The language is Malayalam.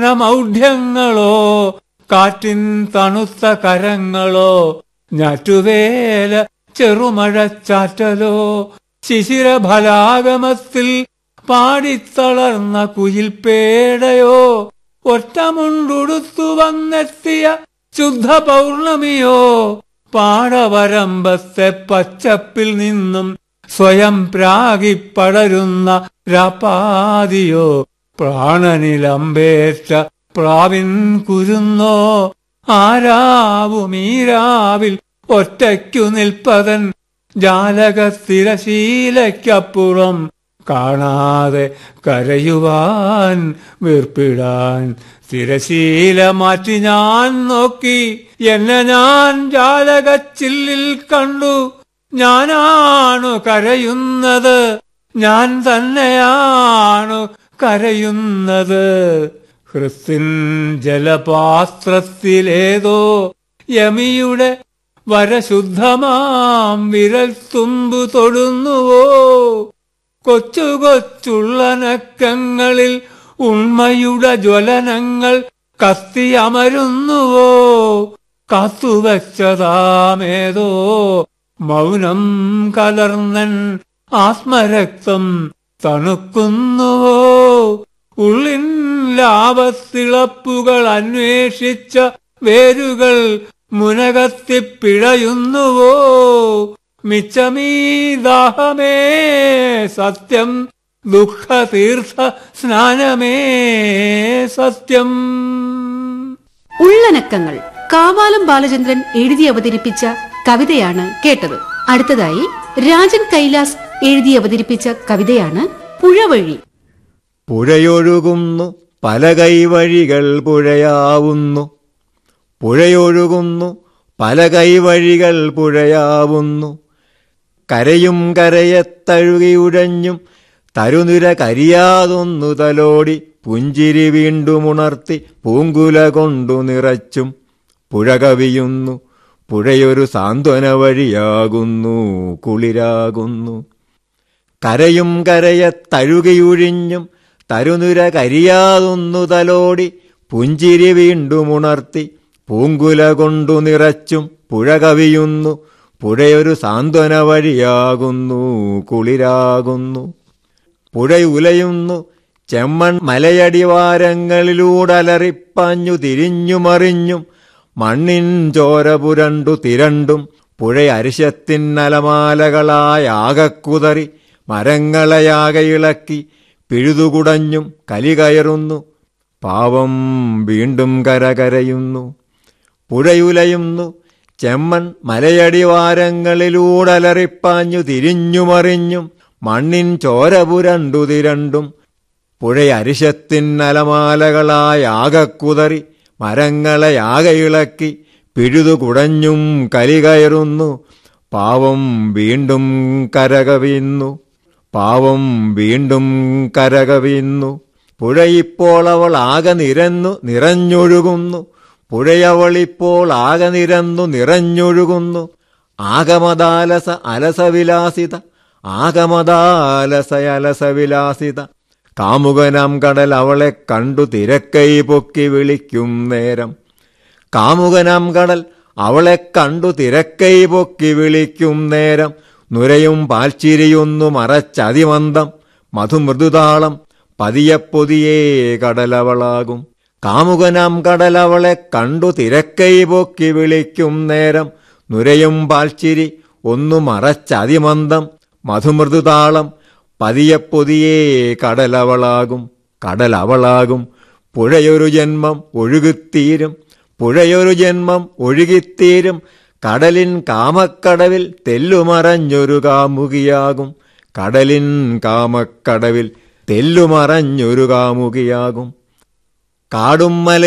മൗഢ്യങ്ങളോ കാറ്റിൻ തണുത്ത കരങ്ങളോ ഞാറ്റുവേല ചെറുമഴച്ചാറ്റലോ ശിശിരഫലാഗമത്തിൽ പാടിത്തളർന്ന കുയിൽപ്പേടയോ ഒറ്റമുണ്ടുടുത്തു വന്നെത്തിയ ശുദ്ധ പൗർണമിയോ പാടവരമ്പത്തെ പച്ചപ്പിൽ നിന്നും സ്വയം പ്രാഗിപ്പടരുന്ന രാപ്പാതിയോ പ്രാണനിലമ്പേറ്റ പ്രാവിൻ കുരുന്നോ ആരാവുമീരാവിൽ ഒറ്റയ്ക്കു നിൽപ്പതൻ ജാലകത്തിരശീലയ്ക്കപ്പുറം കാണാതെ കരയുവാൻ വീർപ്പിടാൻ തിരശീല മാറ്റി ഞാൻ നോക്കി എന്നെ ഞാൻ ജാലകച്ചില്ലിൽ കണ്ടു ഞാനാണു കരയുന്നത് ഞാൻ തന്നെയാണു കരയുന്നത് ക്രിസ്ത്യൻ ജലപാത്രത്തിലേതോ യമിയുടെ വരശുദ്ധമാം വിരൽ തുമ്പു തൊടുന്നുവോ കൊച്ചു കൊച്ചുള്ള നക്കങ്ങളിൽ ഉണ്മയുടെ ജ്വലനങ്ങൾ കത്തിയമരുന്നുവോ കാത്തുവച്ചതാമേതോ മൗനം കലർന്നൻ ആത്മരക്തം തണുക്കുന്നുവോ ഉള്ളിൻ ലാഭത്തിളപ്പുകൾ അന്വേഷിച്ച വേരുകൾ മുനകത്തിപ്പിഴയുന്നുവോ മിച്ചമീ ദാഹമേ സത്യം ദുഃഖതീർത്ഥ സ്നാനമേ സത്യം ഉള്ളനക്കങ്ങൾ കാവാലം ബാലചന്ദ്രൻ എഴുതി അവതരിപ്പിച്ച കവിതയാണ് കേട്ടത് അടുത്തതായി രാജൻ കൈലാസ് എഴുതി അവതരിപ്പിച്ച കവിതയാണ് പുഴവഴി പുഴയൊഴുകുന്നു പല കൈവഴികൾ പുഴയാവുന്നു പുഴയൊഴുകുന്നു പല കൈവഴികൾ പുഴയാവുന്നു കരയും കരയത്തഴുകിയുഴഞ്ഞും തരുനിര കരിയാതൊന്നു തലോടി പുഞ്ചിരി വീണ്ടുമുണർത്തി പൂങ്കുല കൊണ്ടു നിറച്ചും പുഴ കവിയുന്നു പുഴയൊരു സാന്ത്വന വഴിയാകുന്നു കുളിരാകുന്നു കരയും കരയത്തഴുകിയുഴിഞ്ഞും തരുനിര കരിയാതൊന്നു തലോടി പുഞ്ചിരി വീണ്ടുമുണർത്തി പൂങ്കുല കൊണ്ടു നിറച്ചും പുഴ കവിയുന്നു പുഴയൊരു സാന്ത്വന വഴിയാകുന്നു കുളിരാകുന്നു പുഴയുലയുന്നു ചെമ്മൺ മലയടിവാരങ്ങളിലൂടലറിപ്പാഞ്ഞു തിരിഞ്ഞുമറിഞ്ഞും മണ്ണിൻ ചോര പുരണ്ടു തിരണ്ടും പുഴ അരിശത്തിന്നലമാലകളായ ആകക്കുതറി മരങ്ങളെയാകെ ഇളക്കി പിഴുതുകുടഞ്ഞും കലി കയറുന്നു പാവം വീണ്ടും കരകരയുന്നു പുഴയുലയുന്നു ചെമ്മൺ മലയടിവാരങ്ങളിലൂടലറിപ്പാഞ്ഞു തിരിഞ്ഞുമറിഞ്ഞും മണ്ണിൻ ചോര പുരണ്ടു തിരണ്ടും പുഴ അരിശത്തിന്നലമാലകളായ ആകക്കുതറി മരങ്ങളെയാകെ ഇളക്കി പിഴുതുകുടഞ്ഞും കലി കയറുന്നു പാവം വീണ്ടും കരകവിയുന്നു പാവം വീണ്ടും കരകവിയുന്നു പുഴയിപ്പോൾ അവൾ ആകെ നിരന്നു നിറഞ്ഞൊഴുകുന്നു പുഴയവളിപ്പോൾ ആകെ നിരന്നു നിറഞ്ഞൊഴുകുന്നു ആഗമദാലസ അലസവിലാസിത ആഗമദാലസ അലസവിലാസിത കാമുകനാം കടൽ അവളെ കണ്ടു തിരക്കൈ പൊക്കി വിളിക്കും നേരം കാമുകനാം കടൽ അവളെ കണ്ടു തിരക്കൈ പൊക്കി വിളിക്കും നേരം നുരയും പാൽച്ചിരിയൊന്നു മറച്ചതിമന്ദം മധുമൃദുതാളം പതിയപ്പൊതിയേ കടലവളാകും കാമുകനാം കടലവളെ കണ്ടു തിരക്കൈ പൊക്കി വിളിക്കും നേരം നുരയും പാൽച്ചിരി ഒന്നു മറച്ചതിമന്ദം മധുമൃദുതാളം പതിയപ്പൊതിയേ കടലവളാകും കടലവളാകും പുഴയൊരു ജന്മം ഒഴുകിത്തീരും പുഴയൊരു ജന്മം ഒഴുകിത്തീരും കടലിൻ കാമക്കടവിൽ തെല്ലുമറഞ്ഞൊരു കാമുകിയാകും കടലിൻ കാമക്കടവിൽ തെല്ലുമറഞ്ഞൊരു കാമുകിയാകും കാടും മല